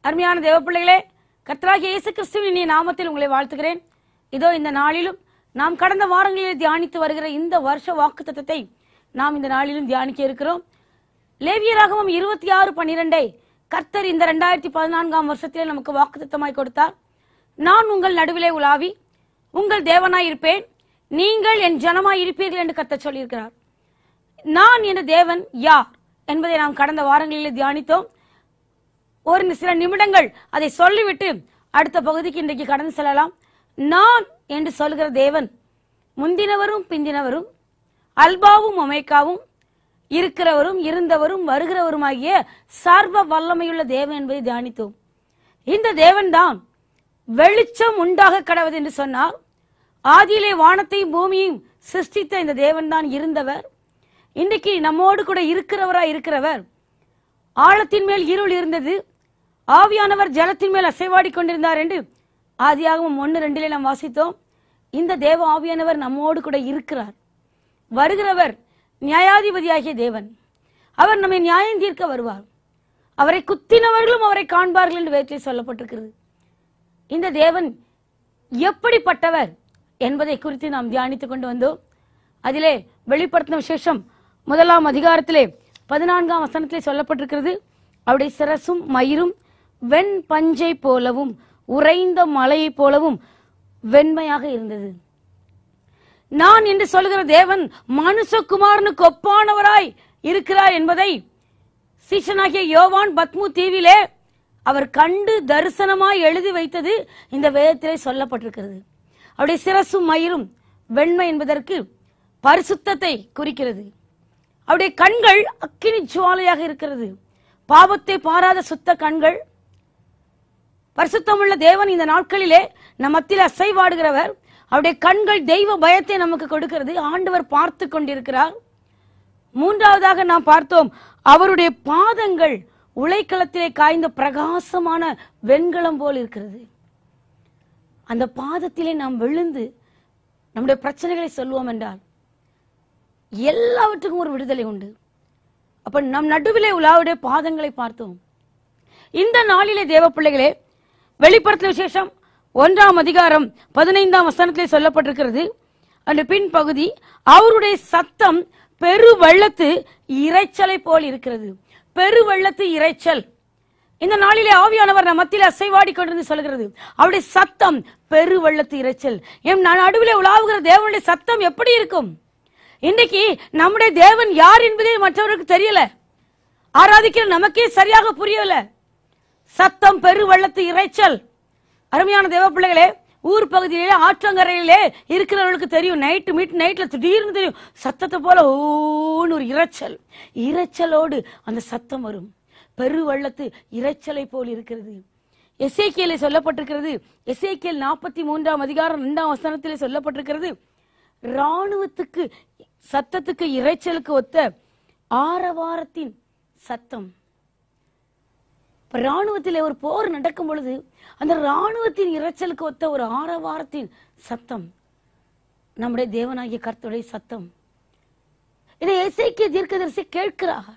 அருமையான தேவ பிள்ளைகளே கர்த்தராகிய இயேசு கிறிஸ்துவின் இனிய நாமத்தில் உங்களை வாழ்த்துகிறேன் இதோ இந்த நாளிலும் நாம் கடந்த வாரங்களில் தியானித்து வருகிற இந்த வருஷ வாக்குத்தத்தத்தை நாம் இந்த நாளிலும் தியானிக்க இருக்கிறோம் லேவியராகமம் இருபத்தி ஆறு பன்னிரெண்டை கர்த்தர் இந்த ரெண்டாயிரத்தி பதினான்காம் வருஷத்திலே நமக்கு வாக்குத்தத்தமாய் கொடுத்தார் நான் உங்கள் நடுவிலே உலாவி உங்கள் தேவனாய் இருப்பேன் நீங்கள் என் ஜனமாய் இருப்பீர்கள் என்று கர்த்தர் சொல்லியிருக்கிறார் நான் என்ற தேவன் யார் என்பதை நாம் கடந்த வாரங்களில் தியானித்தோம் ஒரு சில நிமிடங்கள் அதை சொல்லிவிட்டு அடுத்த பகுதிக்கு இன்றைக்கு கடந்து செல்லலாம் நான் என்று சொல்கிற தேவன் முந்தினவரும் பிந்தினவரும் அல்பாவும் ஒமேக்காவும் இருக்கிறவரும் இருந்தவரும் வருகிறவருமாகிய சர்வ வல்லமையுள்ள தேவன் என்பதை தியானித்தோம் இந்த தேவன்தான் வெளிச்சம் உண்டாக கடவுது என்று சொன்னார் ஆதியிலே வானத்தையும் பூமியையும் சிருஷ்டித்த இந்த தேவன்தான் இருந்தவர் இன்றைக்கு நம்மோடு கூட இருக்கிறவரா இருக்கிறவர் ஆழத்தின் மேல் இருள் இருந்தது ஆவியானவர் ஜலத்தின் மேல் அசைவாடி கொண்டிருந்தார் என்று ஆதியாகவும் ஒன்று ரெண்டிலே நாம் வாசித்தோம் இந்த தேவ ஆவியானவர் நம்மோடு கூட இருக்கிறார் வருகிறவர் நியாயாதிபதியாகிய தேவன் அவர் நம்மை நியாயம் தீர்க்க வருவார் அவரை குத்தினவர்களும் அவரை காண்பார்கள் என்று வேதத்தில் சொல்லப்பட்டிருக்கிறது இந்த தேவன் எப்படிப்பட்டவர் என்பதை குறித்து நாம் தியானித்துக் கொண்டு வந்தோம் அதிலே வெளிப்படுத்தின விசேஷம் முதலாம் அதிகாரத்திலே பதினான்காம் வசனத்திலே சொல்லப்பட்டிருக்கிறது அவருடைய சிரசும் மயிரும் வெண் பஞ்சை போலவும் உறைந்த மலையைப் போலவும் வெண்மையாக இருந்தது நான் என்று சொல்கிற தேவன் மனுஷகுமாரனுக்கு ஒப்பானவராய் இருக்கிறார் என்பதை சீஷனாகிய யோவான் பத்மு தீவிலே அவர் கண்டு தரிசனமாய் எழுதி வைத்தது இந்த வேதத்திலே சொல்லப்பட்டிருக்கிறது அவருடைய சிரசும் மயிரும் வெண்மை என்பதற்கு பரிசுத்தத்தை குறிக்கிறது அவருடைய கண்கள் அக்கினி ஜுவாலையாக இருக்கிறது பாவத்தை பாராத சுத்த கண்கள் பரிசுத்தமுள்ள தேவன் இந்த நாட்களிலே நம் மத்தியில் அசைவாடுகிறவர் அவருடைய கண்கள் தெய்வ பயத்தை நமக்கு கொடுக்கிறது ஆண்டவர் பார்த்து கொண்டிருக்கிறார் மூன்றாவதாக நாம் பார்த்தோம் அவருடைய பாதங்கள் உலைக்களத்திலே காய்ந்த பிரகாசமான வெண்கலம் போல் இருக்கிறது அந்த பாதத்திலே நாம் விழுந்து நம்முடைய பிரச்சனைகளை சொல்லுவோம் என்றால் எல்லாவற்றுக்கும் ஒரு விடுதலை உண்டு அப்ப நம் நடுவிலே உலாவுடைய பாதங்களை பார்த்தோம் இந்த நாளிலே தேவ பிள்ளைகளே வெளிப்படுத்தின விசேஷம் ஒன்றாம் அதிகாரம் பதினைந்தாம் வசனத்திலே சொல்லப்பட்டிருக்கிறது அந்த பின் பகுதி அவருடைய சத்தம் பெரு வெள்ளத்து இரைச்சலை போல் இருக்கிறது பெரு வெள்ளத்து இரைச்சல் இந்த நாளிலே ஆவியானவர் நம் மத்தியில் அசைவாடி கொண்டிருந்து சொல்கிறது அவருடைய சத்தம் பெரு வெள்ளத்து இரைச்சல் என் நடுவிலே உலாவுகிற தேவனுடைய சத்தம் எப்படி இருக்கும் இன்னைக்கு நம்முடைய தேவன் யார் என்பதே மற்றவருக்கு தெரியல ஆராதிக்கிற நமக்கே சரியாக புரியல சத்தம் பெரு வெள்ளத்து இரைச்சல் அருமையான தேவ பிள்ளைகளே ஊர் பகுதியிலே ஆற்றங்கரையிலே இருக்கிறவர்களுக்கு தெரியும் நைட்டு மீட் நைட்ல திடீர்னு தெரியும் சத்தத்தை போல ஓன்னு ஒரு இரைச்சல் இரைச்சலோடு அந்த சத்தம் வரும் பெரு வெள்ளத்து இரைச்சலை போல் இருக்கிறது எசேக்கியலே சொல்லப்பட்டிருக்கிறது எசேக்கியல் நாற்பத்தி மூன்றாம் அதிகாரம் இரண்டாம் வசனத்திலே சொல்லப்பட்டிருக்கிறது ராணுவத்துக்கு சத்தத்துக்கு இரைச்சலுக்கு ஒத்த ஆரவாரத்தின் சத்தம் இப்ப ராணுவத்திலே ஒரு போர் நடக்கும் பொழுது அந்த ராணுவத்தின் இரைச்சலுக்கு ஒத்த ஒரு ஆரவாரத்தின் சத்தம் நம்முடைய தேவனாகிய கர்த்தருடைய சத்தம் இதை இசைக்கிய தீர்க்கதரிசி கேட்கிறார்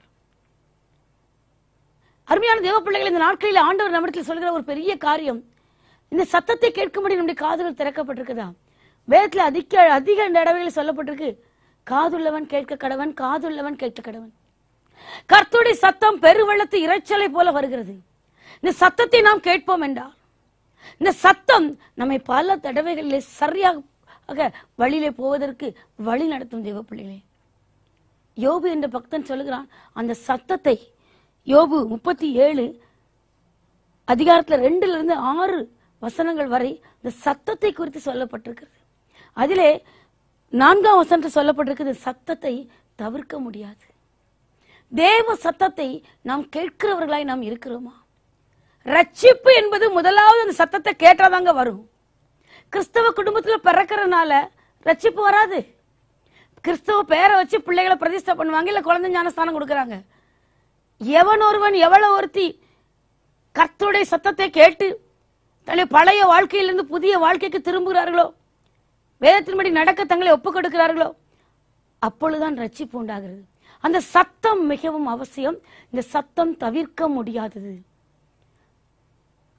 அருமையான தேவ பிள்ளைகள் இந்த நாட்களில் ஆண்டவர் நம்மிடத்தில் சொல்கிற ஒரு பெரிய காரியம் இந்த சத்தத்தை கேட்கும்படி நம்முடைய காதுகள் திறக்கப்பட்டிருக்குதா வேதத்துல அதிக அதிக இடங்களில் சொல்லப்பட்டிருக்கு காதுள்ளவன் கேட்க கடவன் காதுள்ளவன் கேட்க கடவன் கர்த்தருடைய சத்தம் பெருவெள்ளத்து இரைச்சலை போல வருகிறது இந்த சத்தத்தை நாம் கேட்போம் என்றால் இந்த சத்தம் நம்மை பல தடவைகளிலே சரியாக வழியிலே போவதற்கு வழி நடத்தும் தேவ பிள்ளைகளே யோபு என்ற பக்தன் சொல்லுகிறான் அந்த சத்தத்தை யோபு முப்பத்தி ஏழு அதிகாரத்துல ரெண்டுல இருந்து ஆறு வசனங்கள் வரை இந்த சத்தத்தை குறித்து சொல்லப்பட்டிருக்கிறது அதிலே நான்காம் வசனத்தில் சொல்லப்பட்டிருக்கிறது சத்தத்தை தவிர்க்க முடியாது தேவ சத்தத்தை நாம் கேட்கிறவர்களாய் நாம் இருக்கிறோமா ரட்சிப்பு என்பது முதலாவது அந்த சத்தத்தை கேட்டாதாங்க வரும் கிறிஸ்தவ குடும்பத்துல பிறக்கிறதுனால ரட்சிப்பு வராது கிறிஸ்தவ பேரை வச்சு பிள்ளைகளை பிரதிஷ்டை பண்ணுவாங்க இல்ல குழந்தை ஞானஸ்தானம் கொடுக்கறாங்க எவன் ஒருவன் எவ்வளவு ஒருத்தி கர்த்தருடைய சத்தத்தை கேட்டு தன்னுடைய பழைய வாழ்க்கையிலிருந்து புதிய வாழ்க்கைக்கு திரும்புகிறார்களோ வேதத்தின்படி நடக்க தங்களை ஒப்புக் கொடுக்கிறார்களோ அப்பொழுதுதான் ரட்சிப்பு உண்டாகிறது அந்த சத்தம் மிகவும் அவசியம் இந்த சத்தம் தவிர்க்க முடியாதது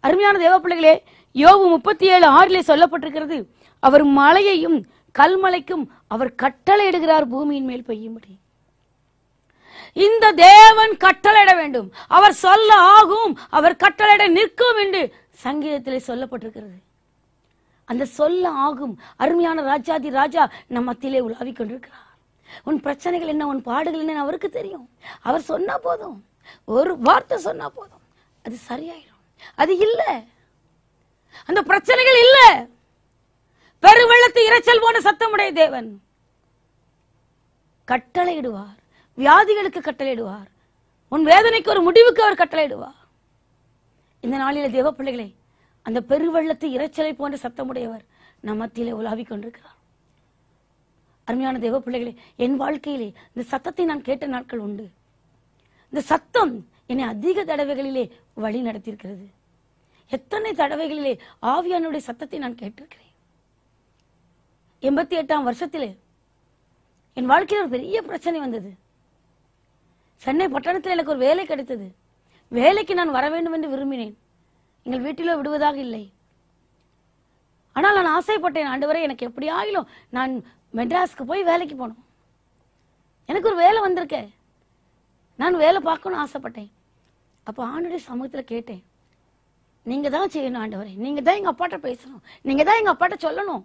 அருமையான தேவ பிள்ளைகளே யோபு முப்பத்தி ஏழு ஆறிலே சொல்லப்பட்டிருக்கிறது அவர் மலையையும் கல்மலைக்கும் அவர் கட்டளையிடுகிறார் பூமியின் மேல் பெய்யும்படி இந்த தேவன் கட்டளையிட வேண்டும் அவர் சொல்ல ஆகும் அவர் கட்டளையிட நிற்கும் என்று சங்கீதத்திலே சொல்லப்பட்டிருக்கிறது அந்த சொல்ல ஆகும் அருமையான ராஜாதி ராஜா நம் மத்தியிலே உலாவிக் கொண்டிருக்கிறார் உன் பிரச்சனைகள் என்ன உன் பாடுகள் என்ன அவருக்கு தெரியும் அவர் சொன்னா போதும் ஒரு வார்த்தை சொன்னா போதும் அது சரியாயிடும் அது இல்ல அந்த பிரச்சனைகள் இல்ல பெருவெள்ளத்து இரைச்சல் போன சத்தமுடைய தேவன் கட்டளையிடுவார் வியாதிகளுக்கு கட்டளையிடுவார் உன் வேதனைக்கு ஒரு முடிவுக்கு அவர் கட்டளையிடுவார் இந்த நாளில தேவ பிள்ளைகளே அந்த பெருவெள்ளத்து இரைச்சலை போன்ற சத்தமுடையவர் நம் மத்தியிலே உலாவிக் கொண்டிருக்கிறார் அருமையான தேவ பிள்ளைகளே என் வாழ்க்கையிலே இந்த சத்தத்தை நான் கேட்ட நாட்கள் உண்டு இந்த சத்தம் என்னை அதிக தடவைகளிலே வழி நடத்தியிருக்கிறது எத்தனை தடவைகளிலே ஆவியானுடைய சத்தத்தை நான் கேட்டிருக்கிறேன் எண்பத்தி எட்டாம் வருஷத்திலே என் வாழ்க்கையில் ஒரு பெரிய பிரச்சனை வந்தது சென்னை பட்டணத்தில் எனக்கு ஒரு வேலை கிடைத்தது வேலைக்கு நான் வர வேண்டும் என்று விரும்பினேன் எங்கள் வீட்டிலோ விடுவதாக இல்லை ஆனால் நான் ஆசைப்பட்டேன் ஆண்டவரே எனக்கு எப்படி ஆகிலும் நான் மெட்ராஸ்க்கு போய் வேலைக்கு போகணும் எனக்கு ஒரு வேலை வந்திருக்கே நான் வேலை பார்க்கணும்னு ஆசைப்பட்டேன் அப்போ ஆண்டுடைய சமூகத்தில் கேட்டேன் நீங்க தான் செய்யணும் ஆண்டவரே நீங்க தான் எங்க அப்பாட்ட பேசணும் நீங்க தான் எங்க அப்பாட்ட சொல்லணும்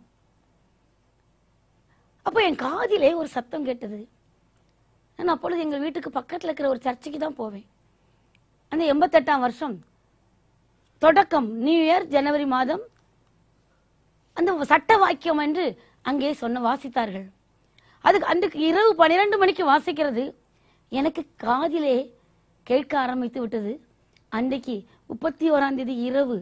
அப்போ என் காதிலே ஒரு சத்தம் கேட்டது நான் அப்பொழுது எங்கள் வீட்டுக்கு பக்கத்தில் இருக்கிற ஒரு சர்ச்சுக்கு தான் போவேன் அந்த எண்பத்தெட்டாம் வருஷம் தொடக்கம் நியூ இயர் ஜனவரி மாதம் அந்த சட்ட வாக்கியம் என்று அங்கே சொன்ன வாசித்தார்கள் அதுக்கு அன்றைக்கு இரவு பன்னிரண்டு மணிக்கு வாசிக்கிறது எனக்கு காதிலே கேட்க ஆரம்பித்து விட்டது அன்றைக்கு முப்பத்தி ஓராம் தேதி இரவு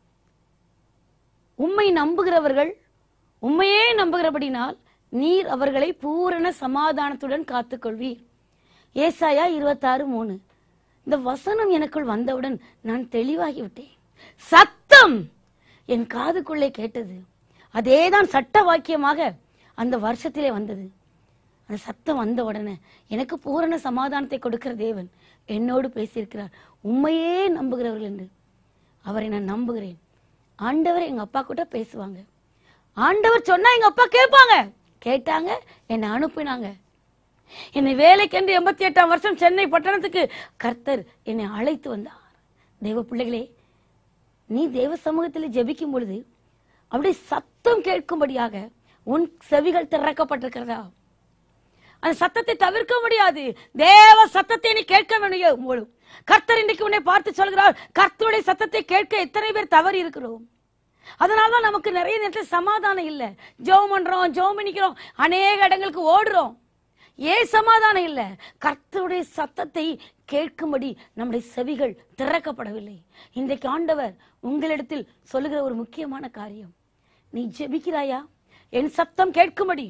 உம்மை நம்புகிறவர்கள் உண்மையே நம்புகிறபடினால் நீர் அவர்களை பூரண சமாதானத்துடன் காத்துக்கொள்வீர் ஏசாயா இருபத்தாறு மூணு இந்த வசனம் எனக்குள் வந்தவுடன் நான் தெளிவாகி விட்டேன் சத்தம் என் காதுக்குள்ளே கேட்டது அதேதான் சட்ட வாக்கியமாக அந்த வருஷத்திலே வந்தது அந்த சத்தம் வந்த உடனே எனக்கு பூரண சமாதானத்தை கொடுக்கிற தேவன் என்னோடு பேசியிருக்கிறார் உண்மையே நம்புகிறவர்கள் என்று அவரை நான் நம்புகிறேன் ஆண்டவர் எங்க அப்பா கூட பேசுவாங்க ஆண்டவர் சொன்னா எங்க அப்பா கேட்பாங்க கேட்டாங்க என்னை அனுப்பினாங்க என்னை வேலைக்கென்று எண்பத்தி எட்டாம் வருஷம் சென்னை பட்டணத்துக்கு கர்த்தர் என்னை அழைத்து வந்தார் தெய்வ பிள்ளைகளே நீ தேவ சமூகத்தில் ஜெபிக்கும் பொழுது அப்படியே சத்தம் கேட்கும்படியாக உன் செவிகள் திறக்கப்பட்டிருக்கிறதா அந்த சத்தத்தை தவிர்க்க முடியாது தேவ சத்தத்தை நீ கேட்க வேண்டும் போலும் கர்த்தர் இன்னைக்கு உன்னை பார்த்து சொல்கிறார் கர்த்தருடைய சத்தத்தை கேட்க எத்தனை பேர் தவறி இருக்கிறோம் அதனாலதான் நமக்கு நிறைய நேரத்தில் சமாதானம் இல்ல ஜெபம் பண்றோம் ஜெபம் பண்ணிக்கிறோம் அநேக இடங்களுக்கு ஓடுறோம் ஏன் சமாதானம் இல்ல கர்த்தருடைய சத்தத்தை கேட்கும்படி நம்முடைய செவிகள் திறக்கப்படவில்லை இன்றைக்கு ஆண்டவர் உங்களிடத்தில் சொல்லுகிற ஒரு முக்கியமான காரியம் நீ ஜெபிக்கிறாயா என் சத்தம் கேட்கும்படி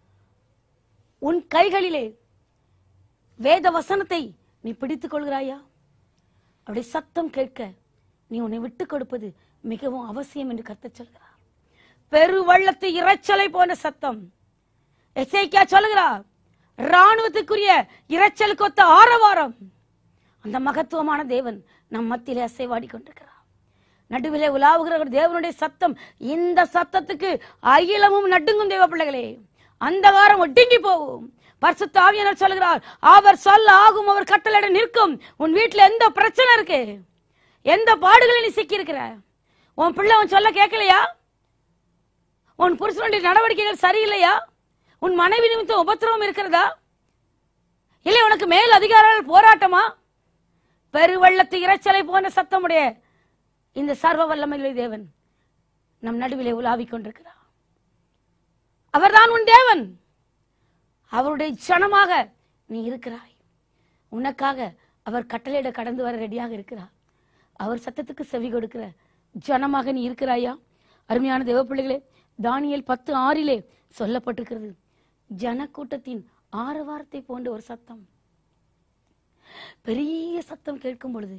உன் கைகளிலே வேத வசனத்தை நீ பிடித்துக் கொள்கிறாயா அப்படி சத்தம் கேட்க நீ உன்னை விட்டுக் கொடுப்பது மிகவும் அவசியம் என்று கர்த்தர் சொல்கிறார் பெருவள்ளத்து இரைச்சலை போன்ற சத்தம் எசேக்கியா சொல்லுகிறார் ராணுவத்துக்குரிய இரைச்சலுக்கு ஒத்த ஆரவாரம் அந்த மகத்துவமான தேவன் நம் மத்தியிலே அசைவாடி கொண்டிருக்கிறார் நடுவிலே உலாவுகிற ஒரு தேவனுடைய சத்தம் இந்த சத்தத்துக்கு அகிலமும் நடுங்கும் தேவ பிள்ளைகளே அந்தகாரம் ஒடுங்கி போகும் பரிசுத்த ஆவியானவர் சொல்கிறார் அவர் சொல்ல ஆகும் அவர் கட்டளையிட நிற்கும் உன் வீட்டுல எந்த பிரச்சனை இருக்கு எந்த பாடுகளில் நீ சிக்கி இருக்கிற உன் பிள்ளை உன் சொல்ல கேட்கலையா உன் புருஷனுடைய நடவடிக்கைகள் சரியில்லையா உன் மனைவி நிமித்தம் உபத்திரவம் இருக்கிறதா இல்லை உனக்கு மேல் அதிகாரிகள் போராட்டமா பெருவெள்ளத்து இரைச்சலை போன்ற சத்தமுடைய இந்த சர்வ வல்லமையுள்ள தேவன் நம் நடுவிலே உலாவிக் கொண்டிருக்கிறார் அவர்தான் உன் தேவன் அவருடைய ஜனமாக நீ இருக்கிறாய் உனக்காக அவர் கட்டளையிட கடந்து வர ரெடியாக இருக்கிறார் அவர் சத்தத்துக்கு செவி கொடுக்கிற ஜனமாக நீ இருக்கிறாயா அருமையான தேவ பிள்ளைகளே தானியேல் பத்து ஆறிலே சொல்லப்பட்டிருக்கிறது ஜனக்கூட்டத்தின் ஆரவாரத்தை போன்ற ஒரு சத்தம் பெரிய சத்தம் கேட்கும் பொழுது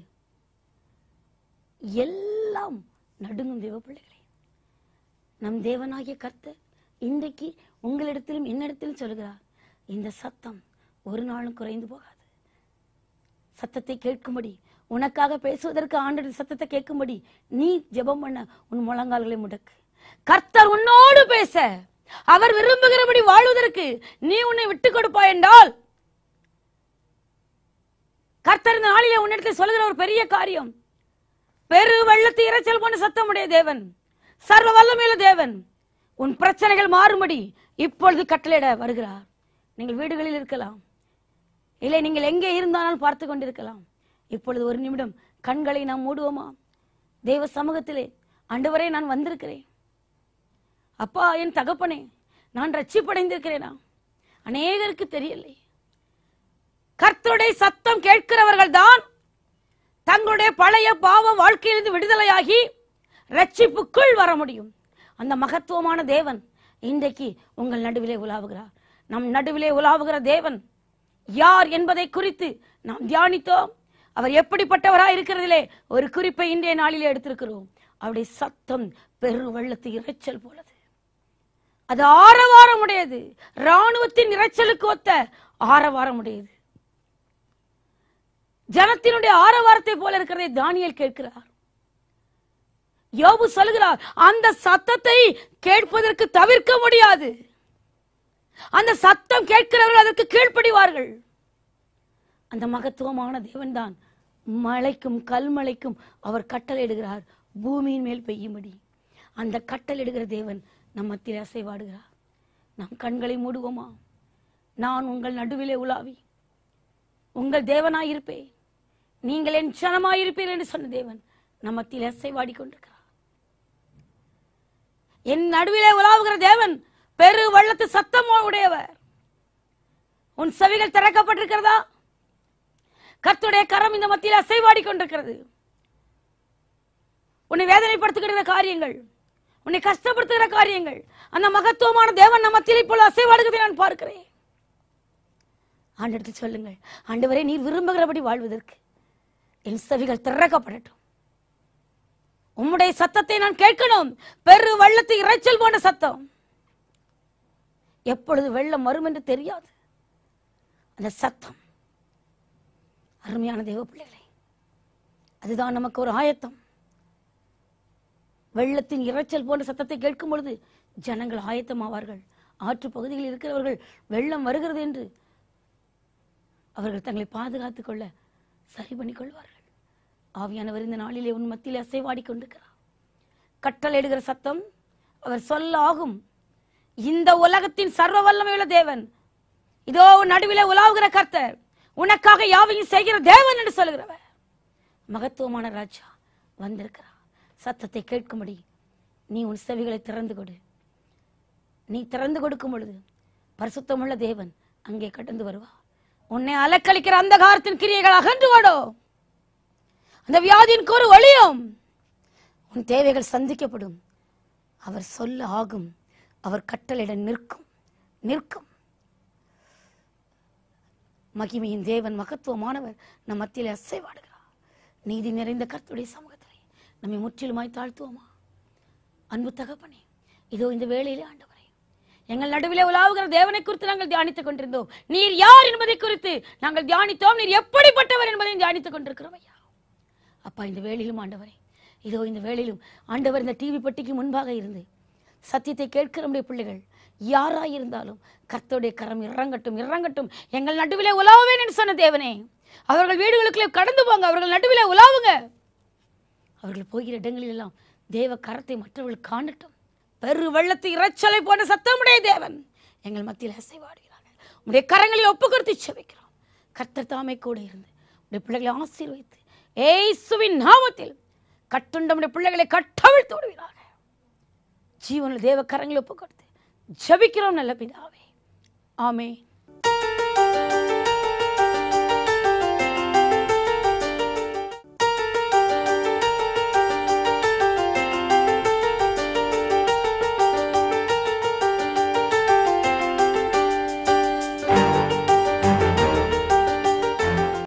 எல்லாம் நடுங்கும் தேவ பிள்ளைகளே நம் தேவனாகிய கர்த்தர் இன்றைக்கு உங்களிடத்திலும் என்னிடத்திலும் சொல்கிறார் இந்த சத்தம் ஒரு நாளும் குறைந்து போகாது சத்தத்தை கேட்கும்படி உனக்காக பேசுவதற்கு ஆண்டவர் சத்தத்தை கேட்கும்படி நீ ஜெபம் பண்ண உன் முழங்கால்களை முடக்கு கர்த்தர் உன்னோடு பேச அவர் விரும்புகிறபடி வாழ்வதற்கு நீ உன்னை விட்டு கொடுப்பாய் என்றால் கர்த்தர் இந்த நாளிலே உன்னிடத்தில் சொல்லுகிற ஒரு பெரிய காரியம் பெரு வெள்ளத்து இரைச்சல் போன்ற சத்தமுடைய தேவன் சர்வ வல்லமையுள்ள தேவன் உன் பிரச்சனைகள் மாறும்படி இப்பொழுது கட்டளையிட வருகிறார் நீங்கள் வீடுகளில் இருக்கலாம் இல்லை நீங்கள் எங்கே இருந்தாலும் பார்த்து கொண்டிருக்கலாம் இப்பொழுது ஒரு நிமிடம் கண்களை நாம் மூடுவோமா தேவ சமூகத்திலே ஆண்டவரே நான் வந்திருக்கிறேன் அப்பா என் தகப்பனே நான் ரட்சிப்படைந்திருக்கிறேனா அநேகருக்கு தெரியலை கர்த்தருடைய சத்தம் கேட்கிறவர்கள் தான் தங்களுடைய பழைய பாவ வாழ்க்கையிலிருந்து விடுதலையாகி ரட்சிப்புக்குள் வர முடியும் அந்த மகத்துவமான தேவன் இன்றைக்கு உங்கள் நடுவிலே உலாவுகிறார் நம் நடுவிலே உலாவுகிற தேவன் யார் என்பதை குறித்து நாம் தியானித்தோம் அவர் எப்படிப்பட்டவராய் இருக்கிறதிலே ஒரு குறிப்பை இன்றைய நாளிலே எடுத்திருக்கிறோம் அவருடைய சத்தம் பெரு வெள்ளத்து இரைச்சல் போலது அது ஆரவாரம் உடையது ராணுவத்தின் இரைச்சலுக்கு ஒத்த ஆரவாரம் உடையது ஜனத்தினுடைய ஆரவாரத்தை போல இருக்கிறதை தானியல் கேட்கிறார் யோபு சொல்கிறார் அந்த சத்தத்தை கேட்பதற்கு தவிர்க்க முடியாது அந்த சத்தம் கேட்கிறவர்கள் அதற்கு கீழ்ப்படிவார்கள் அந்த மகத்துவமான தேவன்தான் மலைக்கும் கல்மலைக்கும் அவர் கட்டளையிடுகிறார் பூமியின் மேல் பெய்யும்படி அந்த கட்டளையிடுகிற தேவன் நம் மத்தியில் அசைவாடுகிறார் நம் கண்களை மூடுவோமா நான் உங்கள் நடுவிலே உலாவி உங்கள் தேவனாய் இருப்பேன் நீங்கள் என் சனமாய் இருப்பீர்கள் என்று சொன்ன தேவன் நம் மத்தியில் அசைவாடி கொண்டிருக்கிறார் என் நடுவிலே உலாவுகிற தேவன் பெரு வெள்ளத்து சத்தமோ உடையவர் உன் செவிகள் திறக்கப்பட்டிருக்கிறதா கர்த்தருடைய கரம் இந்த மத்தியில் அசைவாடி கொண்டிருக்கிறது உன்னை வேதனைப்படுத்துகிற காரியங்கள் உன்னை கஷ்டப்படுத்துகிற காரியங்கள் அந்த மகத்துவமான தேவன் நம்ம மத்தியில் இப்பொழுது அசைவாடுகிறதை நான் பார்க்கிறேன் ஆண்டெடுத்து சொல்லுங்கள் ஆண்டவரே நீர் விரும்புகிறபடி வாழ்வதற்கு என் செவிகள் திறக்கப்படட்டும் உம்முடைய சத்தத்தை நான் கேட்கணும் பெரு வெள்ளத்து இரைச்சல் போன்ற சத்தம் எப்பொழுது வெள்ளம் வரும் என்று தெரியாது அந்த சத்தம் அருமையான தேவ பிள்ளைகளே அதுதான் நமக்கு ஒரு ஆயத்தம் வெள்ளத்தின் இரைச்சல் போன்ற சத்தத்தை கேட்கும் பொழுது ஜனங்கள் ஆயத்தமாவார்கள் ஆற்று பகுதிகளில் இருக்கிறவர்கள் வெள்ளம் வருகிறது என்று அவர்கள் தங்களை பாதுகாத்துக் கொள்ள சரி பண்ணிக் கொள்வார்கள் ஆவியானவர் இந்த நாளிலே உன் மத்தியிலே அசைவாடி கொண்டிருக்கிறார் கட்டளையிடுகிற சத்தம் அவர் சொல்ல ஆகும் இந்த உலகத்தின் சர்வ வல்லமையுள்ள தேவன் இதோ உன் நடுவிலே உலாவுகிற கர்த்தர் உனக்காக யாவையும் செய்கிற தேவன் என்று சொல்கிறவர் மகத்துவமான ராஜா வந்திருக்கிறார் சத்தத்தை கேட்கும்படி நீ உன் செவிகளை திறந்து கொடு நீ திறந்து கொடுக்கும் பொழுது பரிசுத்தமுள்ள தேவன் அங்கே கடந்து வருவா உன்னை அலக்களிக்கிற அந்த காரத்தின் கிரியைகள் அகன்று ஓடோ அந்த வியாதியின் கூறு ஒளியும் உன் தேவைகள் சந்திக்கப்படும் அவர் சொல்ல ஆகும் அவர் கட்டளையிட நிற்கும் நிற்கும் மகிமையின் தேவன் மகத்துவமானவர் நம் மத்தியில் அசைவாடுகிறார் நீதி நிறைந்த கர்த்தருடைய சமூகத்திலே நம்மை முற்றிலுமாய் தாழ்த்துவோமா அன்பு தகப்பனே இதோ இந்த வேளையிலே ஆண்டவரே எங்கள் நடுவிலே உலாவுகிற தேவனை குறித்து நாங்கள் தியானித்துக் கொண்டிருந்தோம் நீர் யார் என்பதை குறித்து நாங்கள் தியானித்தோம் நீர் எப்படிப்பட்டவர் என்பதையும் தியானித்துக் கொண்டிருக்கிறோம் ஐயா அப்பா இந்த வேளையிலும் ஆண்டவரே இதோ இந்த வேளையிலும் ஆண்டவர் இந்த டிவி பெட்டிக்கு முன்பாக இருந்து சத்தியத்தை கேட்கிற நம்முடைய பிள்ளைகள் யாராய் இருந்தாலும் கர்த்தருடைய கரம் இறங்கட்டும் இறங்கட்டும் எங்கள் நடுவிலே உலாவுவேன் என்று சொன்ன தேவனே அவர்கள் வீடுகளுக்குள்ளே கடந்து போங்க அவர்கள் நடுவிலே உலாவுங்க அவர்கள் போகிற இடங்களில் எல்லாம் தேவ கரத்தை மற்றவர்கள் காணட்டும் பெரு வெள்ளத்து இரைச்சலை போன்ற சத்தமுடைய தேவன் எங்கள் மத்தியில் அசைவாடுகிறார்கள் உடைய கரங்களை ஒப்பு கொடுத்து செபிக்கிறோம் கர்த்தர் தாமே கூட இருந்து உடைய பிள்ளைகளை ஆசீர்வைத்து ஏசுவின் நாமத்தில் கட்டுண்ட நம்முடைய பிள்ளைகளை கட்டவிழ்த்து விடுகிறார்கள் ஜீவனில் தேவ கரங்களை ஒப்பு கொடுத்து ஜெபிக்கிறோம் நல்ல பிதாவே ஆமே